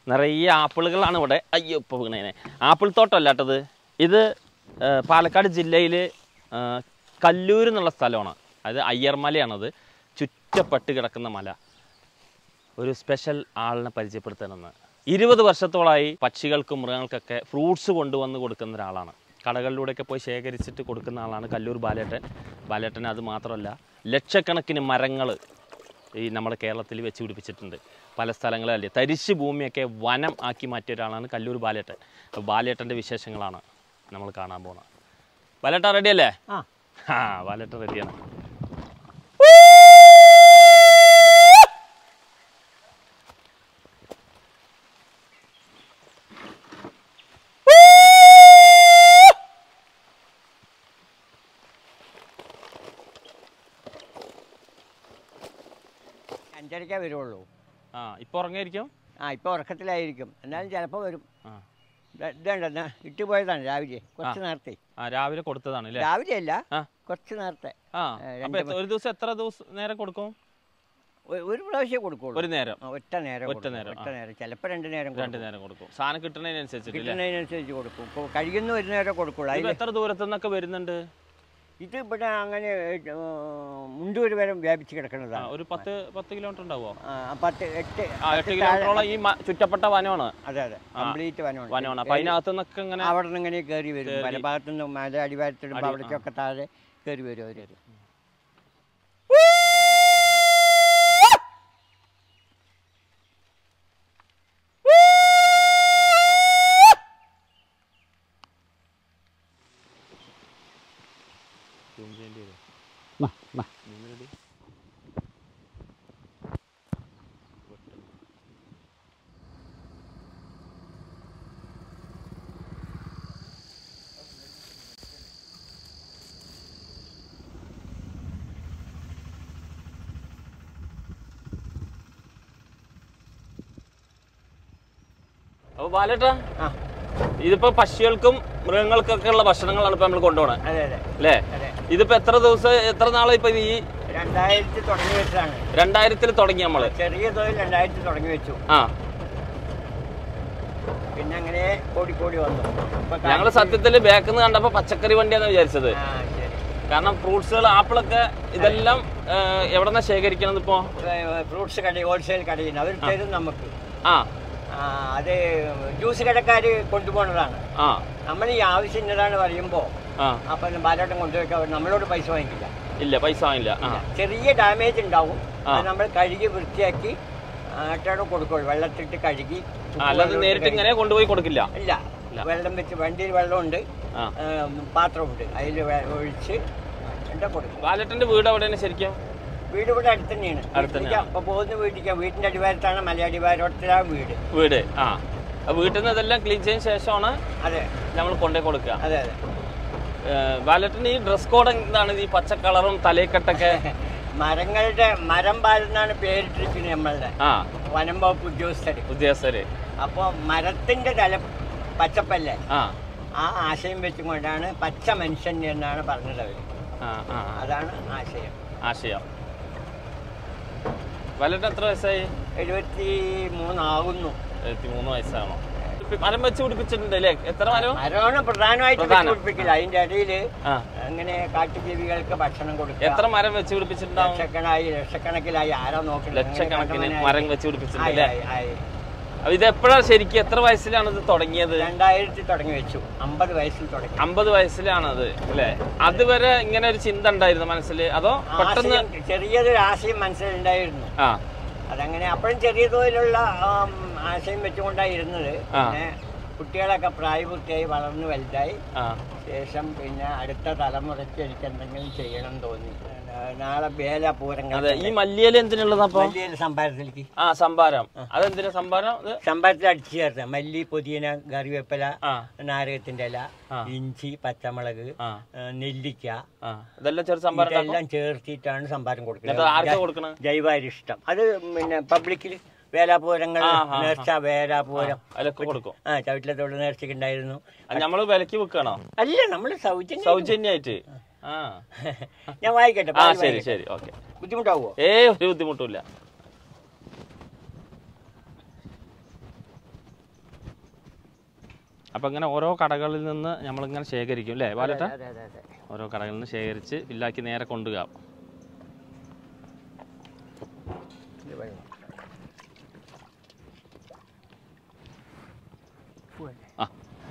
നിറയെ ആപ്പിളുകളാണ് ഇവിടെ അയ്യോ ഇപ്പോൾ വീണേനെ ആപ്പിൾ തോട്ടമല്ല കേട്ടത് ഇത് ആ, പാലക്കാട് ജില്ലയിൽ കല്ലൂർ എന്നുള്ള സ്ഥലമാണ് അത് അയ്യർമലയാണത് ചുറ്റപ്പെട്ട് കിടക്കുന്ന മല ഒരു സ്പെഷ്യൽ ആളിനെ പരിചയപ്പെടുത്തണമെന്ന് ഇരുപത് വർഷത്തോളമായി പക്ഷികൾക്കും മൃഗങ്ങൾക്കൊക്കെ ഫ്രൂട്ട്സ് കൊണ്ടുവന്ന് കൊടുക്കുന്ന ഒരാളാണ് കടകളിലൂടെയൊക്കെ പോയി ശേഖരിച്ചിട്ട് കൊടുക്കുന്ന ആളാണ് കല്ലൂർ ബാലേട്ടൻ ബാലേട്ടൻ അത് മാത്രമല്ല ലക്ഷക്കണക്കിന് മരങ്ങൾ ഈ നമ്മുടെ കേരളത്തിൽ വെച്ച് പിടിപ്പിച്ചിട്ടുണ്ട് പല സ്ഥലങ്ങളിലല്ലേ തരിശ് ഭൂമിയൊക്കെ വനം ആക്കി മാറ്റിയ ഒരാളാണ് കല്ലൂർ ബാലേട്ടൻ അപ്പോൾ ബാലേട്ടൻ്റെ വിശേഷങ്ങളാണ് നമ്മൾ കാണാൻ പോകുന്നത് ബാലേട്ടൻ റെഡിയല്ലേ ആ ആ ബാലേട്ടൻ റെഡിയാണ് അഞ്ചരക്കേ വരുള്ളൂ ആ ഇപ്പോൾ ഉറങ്ങിയിരിക്കും ആ ഇപ്പോൾ ഉറക്കത്തിലായിരിക്കും എന്നാലും ചിലപ്പോൾ വരും ആ ദേ- ഇതുണ്ട് ഇട്ട് പോയതാണ് രാവിലെ കുറച്ച് നേരത്തെ ആ രാവിലെ കൊടുത്തതാണ് അല്ലേ രാവിലെ അല്ല ആ. കുറച്ച് നേരത്തെ ആ ഏ, അപ്പൊ എത്ര- ഒരു ദിവസം എത്ര ദിവസം നേരം കൊടുക്കും ഒ- ഒരു പ്രാവശ്യം കൊടുക്കുള്ളൂ ഒരു നേരം ആ, ഒറ്റ നേരം ഒറ്റ കൊടുക്കും. നേരം, ഒറ്റ നേരം ചിലപ്പോൾ രണ്ട് നേരം രണ്ട് കൊടുക്കും. നേരം കൊടുക്കും സാധനം കിട്ടുന്നതിനനുസരിച്ചിട്ട് അല്ലേ കിട്ടുന്നതിനനുസരിച്ച് കൊടുക്കും ഇപ്പോൾ കഴിയുന്ന ഒരു നേരം കൊടുക്കുള്ളൂ ഇത് അതിൽ എത്ര ദൂരത്തു നിന്നൊക്കെ വരുന്നുണ്ട് ഇത് ഇവിടെ അങ്ങനെ ഏ, മുണ്ടൂര് വരെ വ്യാപിച്ച് ആ, കിടക്കുന്നതാണ് ഒരു പത്ത് പത്ത് കിലോമീറ്റർ ഉണ്ടാവോ ആ, പത്ത് എട്ട് ആ എട്ട് കിലോമീറ്ററോളം ഈ മ- ചുറ്റപ്പെട്ട വനമാണ് അതെ അതെ കംപ്ലീറ്റ് വനമാണ് വനമാണ് അപ്പൊ അതിനകത്ത് നിന്നൊക്കെ ഇങ്ങനെ അവിടെ നിന്ന് ഇങ്ങനെ കയറി വരും പല ഭാഗത്തു നിന്ന് മല അടിവാരത്തിടുമ്പോൾ അവിടേക്കൊക്കെ താഴെ കയറി വരും അവർ zoom ചെയ്യേണ്ടി വരും. വാ വാ മൂന്ന് ready? അപ്പൊ ബാലേട്ടാ ആ ഇതിപ്പോ പക്ഷികൾക്കും മൃഗങ്ങൾക്കൊക്കെ ഉള്ള ഭക്ഷണങ്ങളാണ് ഇപ്പൊ നമ്മൾ കൊണ്ടുപോകണത് അതെ അതെ അല്ലേ അതെ ഇതിപ്പോ എത്ര ദിവസം എത്ര നാളെ ഇപ്പൊ ഈ രണ്ടായിരത്തി തുടങ്ങി വെച്ചതാണ് രണ്ടായിരത്തിൽ തുടങ്ങി നമ്മള് ചെറിയ തോതിൽ രണ്ടായിരത്തി തുടങ്ങി വെച്ചു ആ പിന്നെ അങ്ങനെ കൂടി കൂടി വന്നു ഇപ്പൊ ഞങ്ങള് സത്യത്തില് ബാക്കിൽ നിന്ന് കണ്ടപ്പോ പച്ചക്കറി വണ്ടിയാന്ന് വിചാരിച്ചത് ആ ശരി കാരണം ഫ്രൂട്ട്സുകൾ ആപ്പിളൊക്കെ ഇതെല്ലാം എവിടെ നിന്നാ ശേഖരിക്കണത് ഇപ്പോ ഫ്രൂട്ട്സ് കട ഹോൾസെയിൽ കടയിൽ നിന്ന് അവർ തരും നമുക്ക് ആ ആ, അത് ജ്യൂസ് കടക്കാർ കൊണ്ടുപോകുന്നതാണ് ആ നമ്മൾ ഈ ആവശ്യം ഇന്നതാണ് പറയുമ്പോൾ ആ അപ്പം ബാലോട്ടം കൊണ്ടുപോയിക്കാൻ അവർ നമ്മളോട് പൈസ വാങ്ങിക്കില്ല ഇല്ല പൈസ വാങ്ങില്ല ആ ചെറിയ ഡാമേജ് ഉണ്ടാവും ആ. അത് നമ്മൾ കഴുകി വൃത്തിയാക്കി ആട്ടോടെ കൊടുക്കുള്ളൂ വെള്ളത്തിട്ട് കഴുകി ആ, അല്ലാതെ നേരിട്ട് ഇങ്ങനെ കൊണ്ടുപോയി കൊടുക്കില്ല ഇല്ല വെള്ളം വെച്ച് വണ്ടിയിൽ വെള്ളമുണ്ട് ആ ഏം, പാത്രമുണ്ട് അതിൽ ഒഴിച്ച് എന്താ കൊടുക്കും ബാലറ്റിന്റെ വീട് എവിടെയാണ് ശരിക്കും വീട് ഇവിടെ അടുത്ത് തന്നെയാണ് അടുത്ത് തന്നെയാണ്. അപ്പൊ പോകുന്ന വീട്ടിലേക്ക് വീട്ടിന്റെ അടിവാരത്താണ് മലയടിവാരത്തിലാണ് വീട് വീട് ആ ആ വീട്ടിൽ നിന്ന് ഇതെല്ലാം ക്ലീൻ ചെയ്തതിന് ശേഷമാണ് അതെ നമ്മൾ കൊണ്ടുപോയി കൊടുക്കുക അതെ അതെ ബാലറ്റിന്റെ ഈ ഡ്രസ് കോഡ് എന്താണ് ഈ പച്ച കളറും തലയിക്കെട്ടൊക്കെ മരങ്ങളുടെ മരം പാലെന്നാണ് പേരിട്ടിരിക്കുന്നത് നമ്മളുടെ ആ വനം വകുപ്പ് ഉദ്യോഗസ്ഥര് ഉദ്യോഗസ്ഥര് അപ്പോൾ മരത്തിന്റെ തല പച്ചപ്പല്ലേ ആ ആ ആശയം വെച്ചുകൊണ്ടാണ് പച്ച മനുഷ്യൻ എന്നാണ് പറഞ്ഞത് അവർ ആ ആ ആ. അതാണ് ആശയം ആശയം ബാലറ്റ് എത്ര വയസ്സായി എഴുപത്തി മൂന്നാകുന്നു എഴുപത്തി മൂന്ന് വയസ്സാണോ മരം വെച്ച് പിടിപ്പിച്ചിട്ടുണ്ട് അല്ലേ എത്ര മരം മരമാണ് പ്രധാനമായിട്ട് പ്രധാനം. പിടിപ്പിക്കില്ല അതിന്റെ ഇടയിൽ ആ അങ്ങനെ കാട്ടുജീവികൾക്ക് ഭക്ഷണം കൊടുക്കുക എത്ര മരം വെച്ച് പിടിപ്പിച്ചിട്ടുണ്ടാവും ലക്ഷക്കണായി ലക്ഷക്കണക്കിലായി ആരാ നോക്കുന്നത് ലക്ഷക്കണക്കിന് അങ്ങനെ മരം വെച്ച് പിടിപ്പിച്ചിട്ടുണ്ട് ആയി, അല്ലേ ആയി, ആയി. അപ്പൊ ഇത് എപ്പോഴാണ് ശരിക്കും എത്ര വയസ്സിലാണ് ഇത് തുടങ്ങിയത് രണ്ടായിരത്തി തുടങ്ങി വെച്ചു അമ്പത് വയസ്സിൽ തുടങ്ങി അമ്പത് വയസ്സിലാണ് അത് അല്ലേ അതുവരെ ഇങ്ങനെ ഒരു ചിന്ത ഉണ്ടായിരുന്നു മനസ്സിൽ അതോ പെട്ടെന്ന് ആശയം ചെറിയൊരു ആശയം മനസ്സിലുണ്ടായിരുന്നു ആ അതങ്ങനെ അപ്പോഴും ചെറിയ തോതിലുള്ള ആം, ആശയം വെച്ചുകൊണ്ടായിരുന്നത് ആ. പിന്നെ കുട്ടികളൊക്കെ പ്രായപൂർത്തിയായി വളർന്നു വലുതായി ആ ശേഷം പിന്നെ അടുത്ത തലമുറയ്ക്ക് എനിക്ക് എന്തെങ്കിലും ചെയ്യണം തോന്നി ആ, നാളെ വേല പൂരങ്ങൾ അതെ ഈ മല്ലിയില എന്തിനുള്ളത് അപ്പൊ വലിയൊരു സംഭാരത്തിലേക്ക് ആ സംഭാരം അതെന്തിനാ സംഭാരം ഇത് സംഭാരത്തിൽ അടിച്ചു ചേർത്ത മല്ലി പുതിന കറിവേപ്പില ആ നാരകത്തിന്റെ ഇല ആ. ഇഞ്ചി പച്ചമുളക് ആ ആ, നെല്ലിക്ക ആ ഇതെല്ലാം ചെറു സംഭാരം ഉണ്ടാക്കും? ഇതെല്ലാം ചേർത്തിട്ടാണ് സംഭാരം എന്നിട്ട് കൊടുക്കുന്നത് ആർക്കാ കൊടുക്കണ ജൈവാരിഷ്ടം അത് പിന്നെ പബ്ലിക്കിൽ വേലാപൂരങ്ങൾ ആ, ആ, ആ. നേർച്ച വേലാപൂരം അതിലൊക്കെ കൊടുക്കും ആ ചവിട്ടിലെ തൊഴിൽ നേർച്ചയ്ക്ക് ഉണ്ടായിരുന്നു അത് നമ്മള് വിലക്ക് വെക്കണോ അല്ല നമ്മൾ സൗജന്യം സൗജന്യായിട്ട് ആ ഞാൻ വായിക്കട്ടെ ആ പാതി ശരി വായിക്കട്ടെ. ശരി ഓക്കെ ബുദ്ധിമുട്ടാവോ ഏ ഒരു ബുദ്ധിമുട്ടില്ല അപ്പം ഇങ്ങനെ ഓരോ കടകളിൽ നിന്ന് നമ്മളിങ്ങനെ ശേഖരിക്കും അല്ലേ ബാലേട്ട അതെ അതെ അതെ ഓരോ കടകളിൽ നിന്ന് ശേഖരിച്ച് ഫില്ലാക്കി നേരെ കൊണ്ടുപോകാം ഇത് വെള്ളം. പോരെ. ആ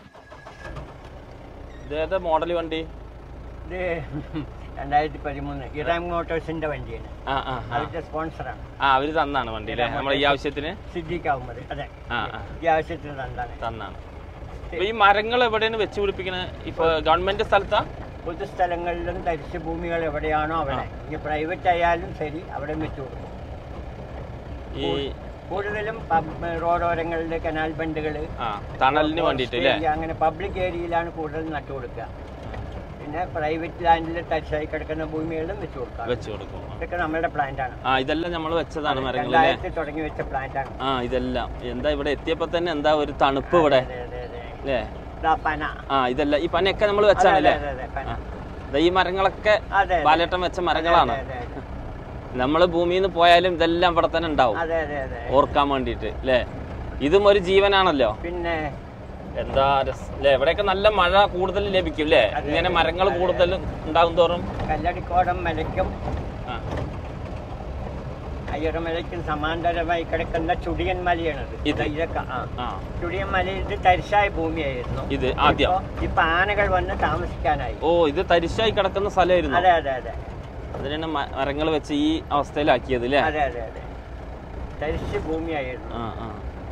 ഇതേതാ മോഡൽ വണ്ടി ഇത് രണ്ടായിരത്തി പതിമൂന്ന് ഇറാം മോട്ടോഴ്സിന്റെ വണ്ടിയാണ് ആ ആ ആ അതിന്റെ സ്പോൺസറാണ് ആ അവർ തന്നാണ് വണ്ടി അല്ലേ നമ്മൾ ഈ ആവശ്യത്തിന് സിദ്ദിഖ് അഹമ്മദ് അതെ ആ ആ ഈ ആവശ്യത്തിന് തന്നാണ് തന്നാണ് അപ്പൊ ഈ മരങ്ങൾ എവിടെയാണ് വെച്ച് പിടിപ്പിക്കണത് ഇപ്പൊ ഗവൺമെന്റ് സ്ഥലത്താ പൊതുസ്ഥലങ്ങളിലും തരിശു ഭൂമികൾ എവിടെയാണോ അവിടെ ഇനി പ്രൈവറ്റ് ആയാലും ശരി അവിടെ വെച്ചു കൊടുക്കും ഈ കൂടുതലും പബ് റോഡോരങ്ങളിൽ കനാൽ ബണ്ടുകൾ ആ തണലിന് വേണ്ടിയിട്ട് അല്ലേ അങ്ങനെ പബ്ലിക് ഏരിയയിലാണ് കൂടുതൽ നട്ടു കൊടുക്കുക പിന്നെ പ്രൈവറ്റ് ലാൻഡിൽ തരിശായി കിടക്കുന്ന ഭൂമികളിലും വെച്ചു കൊടുക്കുക വെച്ച് കൊടുക്കും ഇതൊക്കെ നമ്മുടെ പ്ലാന്റ് ആണ് ആ ഇതെല്ലാം നമ്മൾ വെച്ചതാണ് മരങ്ങൾ അല്ലേ രണ്ടായിരത്തി തുടങ്ങി വെച്ച പ്ലാന്റ് ആണ് ആ ഇതെല്ലാം എന്താ ഇവിടെ എത്തിയപ്പോ തന്നെ എന്താ ഒരു തണുപ്പ് ഇവിടെ അതെ അതെ അതെ അല്ലേ ഇതാ പന ആ ഇതെല്ലാം ഈ പനയൊക്കെ നമ്മൾ അതെ വെച്ചാണ് അതെ അല്ലേ അതെ പന ദാ ഈ മരങ്ങളൊക്കെ അതെ ബാലേട്ടൻ വെച്ച മരങ്ങളാണ് അതെ അതെ നമ്മൾ ഭൂമിയിൽ നിന്ന് പോയാലും ഇതെല്ലാം ഇവിടെ തന്നെ ഉണ്ടാവും അതെ അതെ അതെ ഓർക്കാൻ വേണ്ടിയിട്ട് അല്ലേ ഇതും ഒരു ജീവനാണല്ലോ പിന്നെ എന്താ രസം അല്ലേ ഇവിടെയൊക്കെ നല്ല മഴ കൂടുതൽ ലഭിക്കും അല്ലേ ഇങ്ങനെ മരങ്ങൾ കൂടുതൽ ഉണ്ടാകും തോറും കല്ലടിക്കോടം മലയ്ക്കും ആ അയ്യറമലയ്ക്കും സമാന്തരമായി കിടക്കുന്ന ചുടിയൻ മലയാണത് ഇത്? ഇതൊക്കെ ആ ആ ചുടിയൻ മലയിൽ ഇത് തരിശായ ഭൂമിയായിരുന്നു ഇത് ആദ്യം ഇപ്പൊ- ഇപ്പൊ ആനകൾ വന്ന് താമസിക്കാനായി ഓ ഇത് തരിശായി കിടക്കുന്ന സ്ഥലമായിരുന്നു അതെ അതെ അതെ അതിനാണ് മരങ്ങൾ വെച്ച് ഈ അവസ്ഥയിലാക്കിയത് അല്ലേ അതെ അതെ അതെ തരിശ് ഭൂമിയായിരുന്നു ആ ആ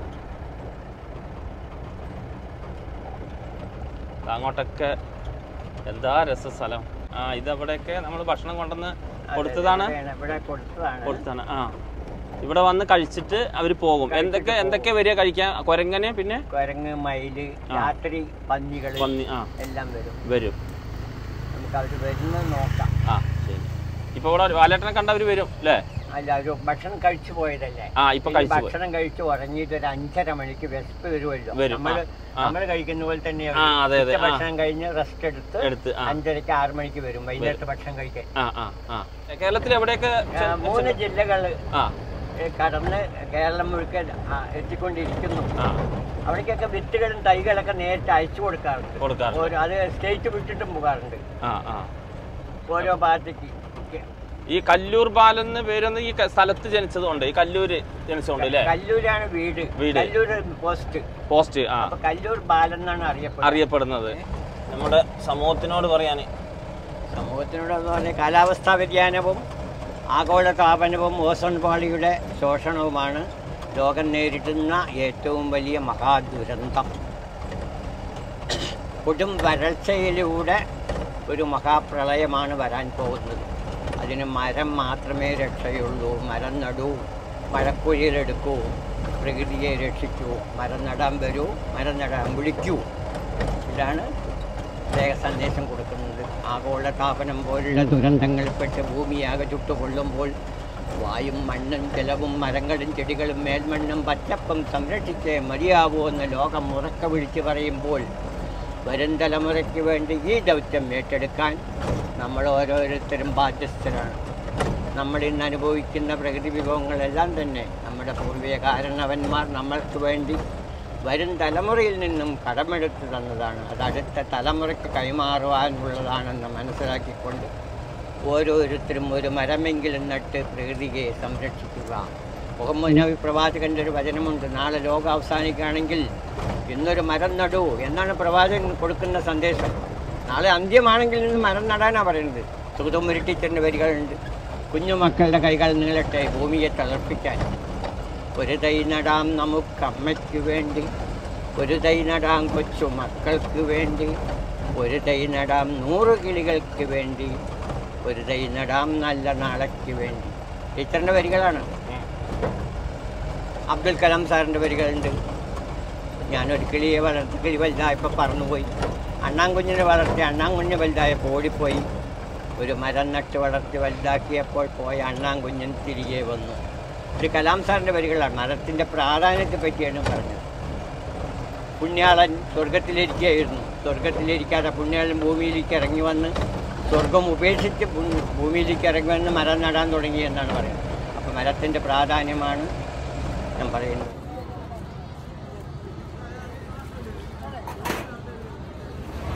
ദാ അങ്ങോട്ടൊക്കെ എന്താ രസ സ്ഥലം ആ ഇത് അവിടെയൊക്കെ നമ്മൾ ഭക്ഷണം കൊണ്ടുവന്ന് അതെ, കൊടുത്തതാണ് ഇവിടെയാണ്- ഇവിടെ കൊടുത്തതാണ് കൊടുത്താണ് ആ ഇവിടെ വന്ന് കഴിച്ചിട്ട് അവർ പോകും എന്തൊക്കെ എന്തൊക്കെ വരിക കഴിക്കാൻ കുരങ്ങനെ പിന്നെ കുരങ്ങ് മയില് രാത്രി പന്നികൾ പന്നി ആ എല്ലാം വരും വരും നമുക്ക് അവർ വരുന്നത് നോക്കാം ആ ശരി ഇപ്പൊ ഇവിടെ വാലേട്ടനെ കണ്ടവർ വരും അല്ലേ അല്ല ഒരു ഭക്ഷണം കഴിച്ചു പോയതല്ലേ ആ ഇപ്പൊ ഈ കഴിച്ചു പോയി ഭക്ഷണം കഴിച്ച് ഉറങ്ങിയിട്ട് ഒരു അഞ്ചര മണിക്ക് വിശപ്പ് വരുമല്ലോ വരും, നമ്മള് ആ, ആ. നമ്മള് കഴിക്കുന്ന പോലെ തന്നെ ആ അതെ അതെ ആ ഭക്ഷണം കഴിഞ്ഞ് റെസ്റ്റ് എടുത്ത് എടുത്ത് ആ അഞ്ചരക്ക് ആറ് മണിക്ക് വരും വൈകുന്നേരത്തെ ഭക്ഷണം കഴിക്കാൻ ആ ആ ആ കേരളത്തിൽ എവിടെയൊക്കെ ആ, മൂന്ന് ജില്ലകൾ ആ കടന്ന് കേരളം മുഴുക്കൻ ആ, എത്തിക്കൊണ്ടിരിക്കുന്നു ആ അവിടേക്കൊക്കെ വിത്തുകളും തൈകളൊക്കെ നേരിട്ട് അയച്ചു കൊടുക്കാറുണ്ട് കൊടുക്കാറുണ്ട് ഓരോ അത് സ്റ്റേറ്റ് വിട്ടിട്ടും പോകാറുണ്ട് ആ ആ ഓരോ ഭാഗത്തേക്ക് ഈ കല്ലൂർ ബാലൻ എന്ന് പേരൊന്ന് ഈ ക- സ്ഥലത്ത് ജനിച്ചതുകൊണ്ട് ഈ കല്ലൂര് ജനിച്ചതുകൊണ്ട് അല്ലേ കല്ലൂരാണ് വീട് വീട്. കല്ലൂർ പോസ്റ്റ് പോസ്റ്റ് ആ അപ്പൊ കല്ലൂർ ബാലൻ എന്നാണ് അറിയപ്പെടുന്നത് അറിയപ്പെടുന്നത് നമ്മുടെ സമൂഹത്തിനോട് പറയാന് സമൂഹത്തിനോട് അതുപോലെ കാലാവസ്ഥാ വ്യതിയാനവും ആഗോള താപനവും ഓസോൺ പാളിയുടെ ശോഷണവുമാണ് ലോകം നേരിടുന്ന ഏറ്റവും വലിയ മഹാദുരന്തം കൊടും വരൾച്ചയിലൂടെ ഒരു മഹാപ്രളയമാണ് വരാൻ പോകുന്നത് അതിന് മരം മാത്രമേ രക്ഷയുള്ളൂ മരം നടൂ മഴക്കുഴിയിലെടുക്കൂ പ്രകൃതിയെ രക്ഷിക്കൂ മരം നടാൻ വരൂ മരം നടാൻ വിളിക്കൂ ഇതാണ് ലേഖ സന്ദേശം കൊടുക്കുന്നത് ആഗോള താപനം പോലുള്ള ദുരന്തങ്ങളിൽപ്പെട്ട് ഭൂമിയാകെ ചുട്ടുകൊള്ളുമ്പോൾ വായും മണ്ണും ജലവും മരങ്ങളും ചെടികളും മേൽമണ്ണും പച്ചപ്പും സംരക്ഷിച്ചേ മതിയാവൂ എന്ന് ലോകം ഉറക്കെ വിളിച്ചു പറയുമ്പോൾ വരും തലമുറയ്ക്ക് വേണ്ടി ഈ ദൗത്യം ഏറ്റെടുക്കാൻ നമ്മൾ ഓരോരുത്തരും ബാധ്യസ്ഥരാണ് നമ്മൾ ഇന്ന് അനുഭവിക്കുന്ന പ്രകൃതി വിഭവങ്ങളെല്ലാം തന്നെ നമ്മുടെ പൂർവിക കാരണവന്മാർ നമ്മൾക്ക് വേണ്ടി വരും തലമുറയിൽ നിന്നും കടമെടുത്ത് തന്നതാണ് അത് അടുത്ത തലമുറയ്ക്ക് കൈമാറുവാനുള്ളതാണെന്ന് മനസ്സിലാക്കിക്കൊണ്ട് ഓരോരുത്തരും ഒരു മരമെങ്കിലും നട്ട് പ്രകൃതിയെ സംരക്ഷിക്കുക മുഹമ്മദ് നബി പ്രവാചകന്റെ ഒരു വചനമുണ്ട് നാളെ ലോകം അവസാനിക്കുകയാണെങ്കിൽ ഇന്നൊരു മരം നടൂ എന്നാണ് പ്രവാചകൻ കൊടുക്കുന്ന സന്ദേശം നാളെ അന്ത്യമാണെങ്കിൽ ഇന്ന് മരം നടാനാണ് പറയുന്നത് സുഗതമുരി ടീച്ചറിൻ്റെ വരികളുണ്ട് കുഞ്ഞുമക്കളുടെ കൈകൾ നീളട്ടെ ഭൂമിയെ തളർപ്പിക്കാൻ ഒരു തൈ നടാം നമുക്ക് അമ്മയ്ക്ക് വേണ്ടി ഒരു തൈ നടാം കൊച്ചു മക്കൾക്ക് വേണ്ടി ഒരു തൈ നടാം നൂറ് കിളികൾക്ക് വേണ്ടി ഒരു തൈ നടാം നല്ല നാളയ്ക്ക് വേണ്ടി ടീച്ചറിൻ്റെ വരികളാണ് അബ്ദുൽ കലാം സാറിൻ്റെ വരികളുണ്ട് ഞാനൊരു കിളിയെ വളർത്തി കിളി വലുതായപ്പോൾ പറന്നുപോയി അണ്ണാൻകുഞ്ഞിനെ വളർത്തി അണ്ണാൻകുഞ്ഞ് വലുതായപ്പോൾ ഓടിപ്പോയി ഒരു മരം നട്ട് വളർത്തി വലുതാക്കിയപ്പോൾ പോയ അണ്ണാൻകുഞ്ഞൻ തിരികെ വന്നു ഇത് കലാം സാറിൻ്റെ വരികളാണ് മരത്തിൻ്റെ പ്രാധാന്യത്തെ പറ്റിയാണ് പറഞ്ഞത് പുണ്യാളൻ സ്വർഗത്തിലിരിക്കുകയായിരുന്നു സ്വർഗത്തിലിരിക്കാതെ പുണ്യാളൻ ഭൂമിയിലേക്ക് ഇറങ്ങി വന്ന് സ്വർഗം ഉപേക്ഷിച്ച് ഭൂ- ഭൂമിയിലേക്ക് ഇറങ്ങി വന്ന് മരം നടാൻ തുടങ്ങി എന്നാണ് പറയുന്നത് അപ്പോൾ മരത്തിൻ്റെ പ്രാധാന്യമാണ് ഞാൻ പറയുന്നത്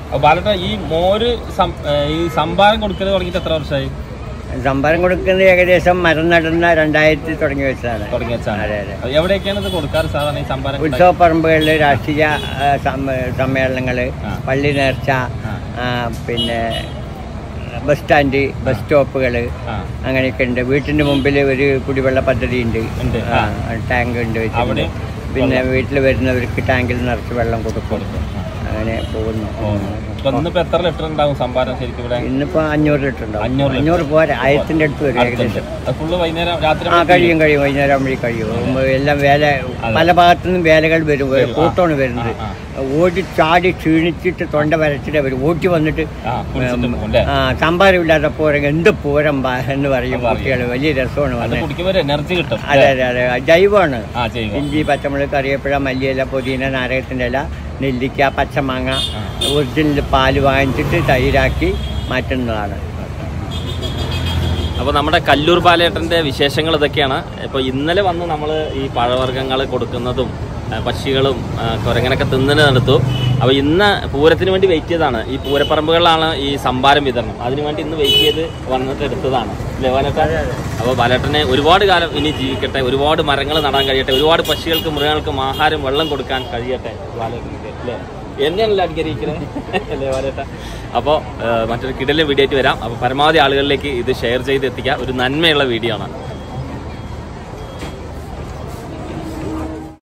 അപ്പൊ ബാലട്ട ഈ മോര് സം- ഏ, ഈ സംഭാരം കൊടുക്കൽ തുടങ്ങിയിട്ട് എത്ര വർഷമായി സംഭാരം കൊടുക്കുന്നത് ഏകദേശം മരം നടുന്ന രണ്ടായിരത്തി തുടങ്ങി വെച്ചതാണ് തുടങ്ങി വെച്ചാണ് അതെ അതെ അത് എവിടെയൊക്കെയാണ് ഇത് കൊടുക്കാറ് സാധാരണ ഈ സംഭാരം ഉണ്ടാക്കി? ഉത്സവപ്പറമ്പുകളിൽ രാഷ്ട്രീയ ആ, സമ്മ- സമ്മേളനങ്ങൾ ആ. പള്ളി നേർച്ച ആ. ആ, പിന്നെ ബസ് സ്റ്റാൻഡ് ബസ് സ്റ്റോപ്പുകൾ ആ അങ്ങനെയൊക്കെ ഉണ്ട് വീട്ടിൻ്റെ മുമ്പിൽ ഒരു കുടിവെള്ള പദ്ധതി ഉണ്ട് ഉണ്ട് ആ, ടാങ്ക് ഉണ്ട് വെച്ചിട്ടുണ്ട്. അവിടെ പിന്നെ വീട്ടിൽ വരുന്നവർക്ക് ടാങ്കിൽ നിറച്ച് വെള്ളം കൊടുക്കും കൊടുക്കും ആ. അങ്ങനെ പോകുന്നു ഇപ്പൊ ഇന്നിപ്പോ എത്ര ലിറ്റർ ഉണ്ടാവും സംഭാരം ശരിക്കും ഇവിടെ ഇന്നിപ്പോ അഞ്ഞൂറ് ലിറ്റർ ഉണ്ടാവും അഞ്ഞൂറ് ലിറ്റർ. അഞ്ഞൂറ് പോരാ ആയിരത്തിന്റെ അടുത്ത് വരും ഏകദേശം അത് ഫുള്ള് വൈകുന്നേരം രാത്രി ആ കഴിയും കഴിയും വൈകുന്നേരം ആകുമ്പോഴേ കഴിയും ഉം, എല്ലാം വേല പല ഭാഗത്തു നിന്നും വേലകൾ വരും കൂട്ടമാണ് വരുന്നത് ആ, ഓടി ചാടി ക്ഷീണിച്ചിട്ട് തൊണ്ട വരച്ചിട്ട് വരും ഓടി വന്നിട്ട് ആ കുടിച്ചിട്ട് പോകും അല്ലേ ആ സംഭാരമില്ലാതെ പോരെങ്കിൽ എന്ത് പൂരം ബാ എന്ന് പറയും പറയും. കുട്ടികൾ വലിയ രസമാണ് അത് വന്നത് കുടിക്കുമ്പോൾ ഒരു എനർജി കിട്ടും അതെ അതെ അതെ ജൈവമാണ് ആ ചെയ്യുക ഇഞ്ചി പച്ചമുളക് കറിവേപ്പില മല്ലിയില പുതിന നാരകത്തിൻ്റെ ഇല നെല്ലിക്ക പച്ചമാങ്ങ ഒറിജിനൽ പാല് വാങ്ങിച്ചിട്ട് തൈരാക്കി മാറ്റുന്നതാണ് അപ്പോൾ നമ്മുടെ കല്ലൂർ പാലേട്ടൻ്റെ വിശേഷങ്ങൾ ഇതൊക്കെയാണ് ഇപ്പോൾ ഇന്നലെ വന്ന് നമ്മൾ ഈ പഴവർഗ്ഗങ്ങൾ കൊടുക്കുന്നതും ആ, പക്ഷികളും ആ, കുരങ്ങനൊക്കെ തിന്നല് നടത്തു അപ്പോൾ ഇന്ന് പൂരത്തിന് വേണ്ടി വെയിറ്റ് ചെയ്തതാണ് ഈ പൂരപ്പറമ്പുകളിലാണ് ഈ സംഭാരം വിതരണം അതിനു വേണ്ടി ഇന്ന് വെയിറ്റ് ചെയ്ത് വന്നിട്ട് എടുത്തതാണ് അല്ലേ ബാലേട്ട അപ്പോൾ ബാലേട്ടനെ ഒരുപാട് കാലം ഇനി ജീവിക്കട്ടെ ഒരുപാട് മരങ്ങൾ നടാൻ കഴിയട്ടെ ഒരുപാട് പക്ഷികൾക്കും മൃഗങ്ങൾക്കും ആഹാരം വെള്ളം കൊടുക്കാൻ കഴിയട്ടെ ബാലേട്ടനിക്ക് അല്ലേ എന്നെയാണല്ലോ അനുകരിക്കുന്നത് അല്ലേ ബാലേട്ട അപ്പോൾ മറ്റൊരു കിടലിൽ വീഡിയോ ആയിട്ട് വരാം അപ്പോൾ പരമാവധി ആളുകളിലേക്ക് ഇത് ഷെയർ ചെയ്ത് എത്തിക്കുക ഒരു നന്മയുള്ള വീഡിയോ ആണ്